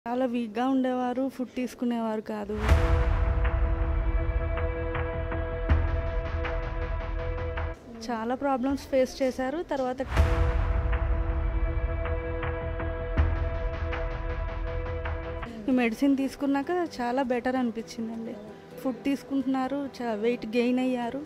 చాలా వీక్గా ఉండేవారు ఫుడ్ తీసుకునేవారు కాదు చాలా ప్రాబ్లమ్స్ ఫేస్ చేశారు తర్వాత ఈ మెడిసిన్ తీసుకున్నాక చాలా బెటర్ అనిపించిందండి ఫుడ్ తీసుకుంటున్నారు చా వెయిట్ గెయిన్ అయ్యారు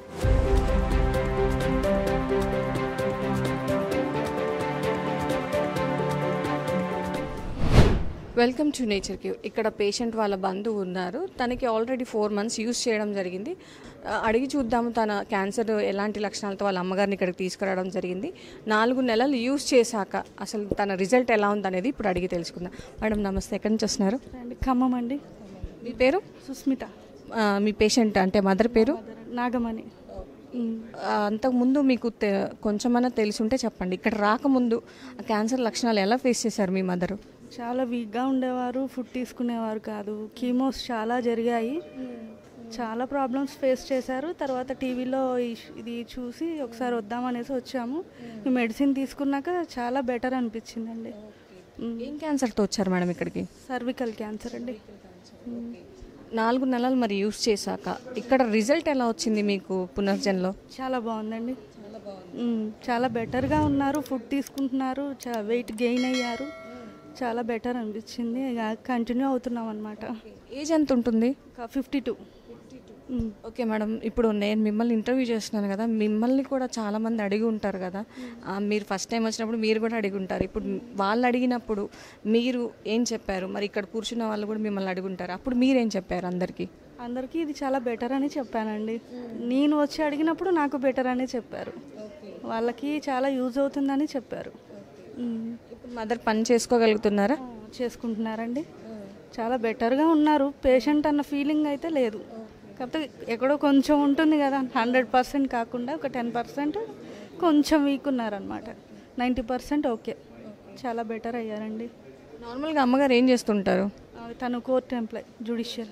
వెల్కమ్ టు నేచర్ క్యూ ఇక్కడ పేషెంట్ వాళ్ళ బంధువు ఉన్నారు తనకి ఆల్రెడీ ఫోర్ మంత్స్ యూస్ చేయడం జరిగింది ఆ, అడిగి చూద్దాము తన క్యాన్సర్ ఎలాంటి లక్షణాలతో వాళ్ళ అమ్మగారిని ఇక్కడికి తీసుకురావడం జరిగింది నాలుగు నెలలు యూస్ చేశాక అసలు తన రిజల్ట్ ఎలా ఉందనేది ఇప్పుడు అడిగి తెలుసుకుందాం మేడం నమస్తే ఎక్కడి నుంచి వస్తున్నారు అండి ఖమ్మం అండి మీ పేరు సుస్మిత ఆ, మీ పేషెంట్ అంటే మదర్ పేరు నాగమణి ఉమ్. ఆ, అంతకుముందు మీకు తె కొంచెమన్నా తెలిసి ఉంటే చెప్పండి ఇక్కడ రాకముందు ఆ క్యాన్సర్ లక్షణాలు ఎలా ఫేస్ చేశారు మీ మదరు చాలా వీక్గా ఉండేవారు ఫుడ్ తీసుకునేవారు కాదు కీమోస్ చాలా జరిగాయి చాలా ప్రాబ్లమ్స్ ఫేస్ చేశారు తర్వాత టీవీలో ఇది చూసి ఒకసారి వద్దామనేసి వచ్చాము ఈ మెడిసిన్ తీసుకున్నాక చాలా బెటర్ అనిపించిందండి ఏం క్యాన్సర్తో వచ్చారు మేడం ఇక్కడికి సర్వికల్ క్యాన్సర్ అండి ఉమ్. నాలుగు నెలలు మరి యూస్ చేశాక ఇక్కడ రిజల్ట్ ఎలా వచ్చింది మీకు పునర్జన్లో చాలా బాగుందండి ఉమ్, చాలా బెటర్గా ఉన్నారు ఫుడ్ తీసుకుంటున్నారు చా వెయిట్ గెయిన్ అయ్యారు చాలా బెటర్ అనిపించింది ఇక కంటిన్యూ అవుతున్నాం అనమాట ఏజ్ ఎంత ఉంటుంది ఫిఫ్టీ టూ ఓకే మేడం ఇప్పుడు నేను మిమ్మల్ని ఇంటర్వ్యూ చేస్తున్నాను కదా మిమ్మల్ని కూడా చాలా మంది అడిగి ఉంటారు కదా ఆ, మీరు ఫస్ట్ టైం వచ్చినప్పుడు మీరు కూడా అడిగి ఉంటారు ఇప్పుడు వాళ్ళు అడిగినప్పుడు మీరు ఏం చెప్పారు మరి ఇక్కడ కూర్చున్న వాళ్ళు కూడా మిమ్మల్ని అడిగి ఉంటారు అప్పుడు మీరేం చెప్పారు అందరికీ అందరికీ ఇది చాలా బెటర్ అని చెప్పానండి నేను వచ్చి అడిగినప్పుడు నాకు బెటర్ అని చెప్పారు వాళ్ళకి చాలా యూజ్ అవుతుందని చెప్పారు ఉమ్. ఇప్పుడు మదర్ పని చేసుకోగలుగుతున్నారా చేసుకుంటున్నారండి చాలా బెటర్గా ఉన్నారు పేషెంట్ అన్న ఫీలింగ్ అయితే లేదు కాకపోతే ఎక్కడో కొంచెం ఉంటుంది కదా హండ్రెడ్ పర్సెంట్ కాకుండా ఒక టెన్ పర్సెంట్ కొంచెం వీక్ ఉన్నారనమాట నైంటీ పర్సెంట్ ఓకే చాలా బెటర్ అయ్యారండి నార్మల్గా అమ్మగారు ఏం చేస్తుంటారు ఆ, తను కోర్ట్ ఎంప్లాయ్ జుడిషియల్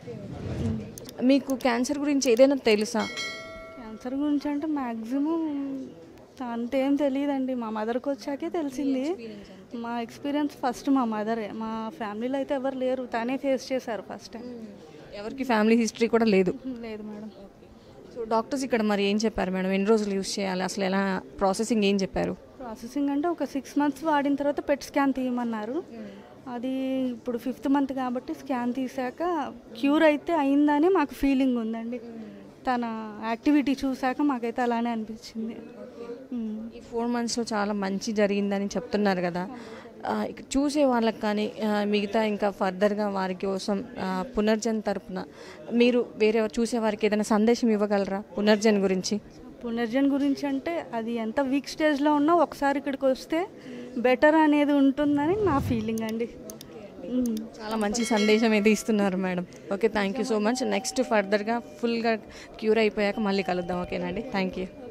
మీకు క్యాన్సర్ గురించి ఏదైనా తెలుసా క్యాన్సర్ గురించి అంటే మ్యాక్సిమం అంతేం తెలియదండి మా మదర్కి వచ్చాకే తెలిసింది మా ఎక్స్పీరియన్స్ ఫస్ట్ మా మదరే మా ఫ్యామిలీలో అయితే ఎవరు లేరు తనే ఫేస్ చేశారు ఫస్ట్ టైం ఎవరికి ఫ్యామిలీ హిస్టరీ కూడా లేదు లేదు మేడం సో డాక్టర్స్ ఇక్కడ మరి ఏం చెప్పారు మేడం ఎన్ని రోజులు యూస్ చేయాలి అసలు ఎలా ప్రాసెసింగ్ ఏం చెప్పారు ప్రాసెసింగ్ అంటే ఒక సిక్స్ మంత్స్ వాడిన తర్వాత పెట్ స్కాన్ తీయమన్నారు అది ఇప్పుడు ఫిఫ్త్ మంత్ కాబట్టి స్కాన్ తీసాక క్యూర్ అయితే అయిందని మాకు ఫీలింగ్ ఉందండి తన యాక్టివిటీ చూసాక మాకైతే అలానే అనిపించింది ఉమ్. ఈ ఫోర్ మంత్స్లో చాలా మంచి జరిగిందని చెప్తున్నారు కదా ఆ, ఇక చూసే వాళ్ళకి కానీ ఆ, మిగతా ఇంకా ఫర్దర్గా వారి కోసం ఆ, పునర్జన్ తరపున మీరు వేరే చూసే వారికి ఏదైనా సందేశం ఇవ్వగలరా పునర్జన్ గురించి పునర్జన్ గురించి అంటే అది ఎంత వీక్ స్టేజ్లో ఉన్నా ఒకసారి ఇక్కడికి వస్తే బెటర్ అనేది ఉంటుందని నా ఫీలింగ్ అండి ఉమ్. చాలా మంచి సందేశం అయితే ఇస్తున్నారు madam okay thank you so much next ఫర్దర్గా ఫుల్గా క్యూర్ అయిపోయాక మళ్ళీ కలుద్దాం ఓకేనండి థ్యాంక్ యూ